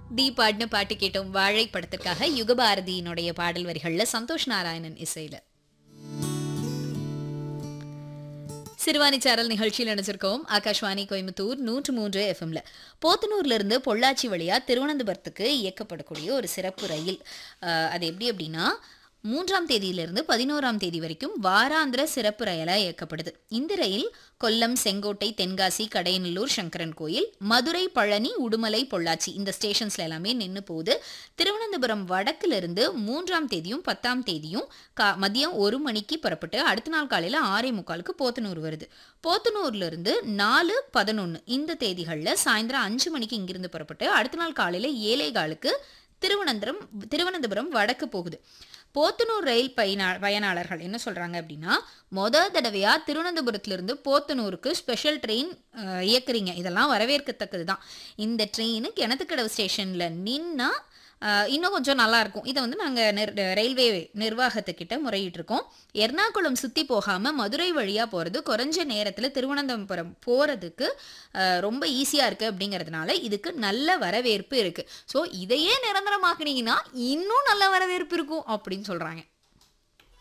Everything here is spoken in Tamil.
தி பாடின பாட்டு கேட்டோம் வாழை படத்திற்காக யுகபாரதியினுடைய பாடல் வரிகள்ல சந்தோஷ் நாராயணன் இசையில சிறுவாணி சாரல் நிகழ்ச்சியில் நினைச்சிருக்கோம் ஆகாஷ்வாணி கோயம்புத்தூர் நூற்று மூன்று எஃப்எம்ல போத்தனூர்ல இருந்து பொள்ளாச்சி வழியா திருவனந்தபுரத்துக்கு இயக்கப்படக்கூடிய ஒரு சிறப்பு ரயில் அஹ், அது எப்படி அப்படின்னா மூன்றாம் தேதியிலிருந்து பதினோராம் தேதி வரைக்கும் வாராந்திர சிறப்பு ரயிலாக இயக்கப்படுது இந்த ரயில் கொல்லம் செங்கோட்டை தென்காசி கடையநல்லூர் சங்கரன் கோயில் மதுரை பழனி உடுமலை பொள்ளாச்சி இந்த ஸ்டேஷன்ஸ்ல எல்லாமே நின்று போகுது திருவனந்தபுரம் வடக்குல இருந்து மூன்றாம் தேதியும் பத்தாம் தேதியும் கா மதியம் ஒரு மணிக்கு புறப்பட்டு அடுத்த நாள் காலையில் ஆறே முக்காலுக்கு போத்தனூர் வருது போத்தனூர்ல இருந்து நாலு பதினொன்று இந்த தேதிகளில் சாயந்தரம் அஞ்சு மணிக்கு இங்கிருந்து புறப்பட்டு அடுத்த நாள் காலையில் ஏழே காலுக்கு திருவனந்தபுரம் திருவனந்தபுரம் வடக்கு போகுது போத்தனூர் ரயில் பயனா பயனாளர்கள் என்ன சொல்றாங்க அப்படின்னா மொத தடவையா திருவனந்தபுரத்திலிருந்து போத்தனூருக்கு ஸ்பெஷல் ட்ரெயின் இயக்குறீங்க இதெல்லாம் வரவேற்கத்தக்கது தான் இந்த ட்ரெயின் கிணத்துக்கடவு ஸ்டேஷன்ல நின்னா அஹ், இன்னும் கொஞ்சம் நல்லா இருக்கும் இதை வந்து நாங்கள் நிர் ரயில்வே நிர்வாகத்துக்கிட்ட முறையிட்டு இருக்கோம் எர்ணாகுளம் சுற்றி போகாமல் மதுரை வழியாக போகிறது குறைஞ்ச நேரத்தில் திருவனந்தபுரம் போகிறதுக்கு ரொம்ப ஈஸியாக இருக்குது அப்படிங்கிறதுனால இதுக்கு நல்ல வரவேற்பு இருக்குது ஸோ இதையே நிரந்தரமாக்குனீங்கன்னா இன்னும் நல்ல வரவேற்பு இருக்கும் அப்படின்னு சொல்கிறாங்க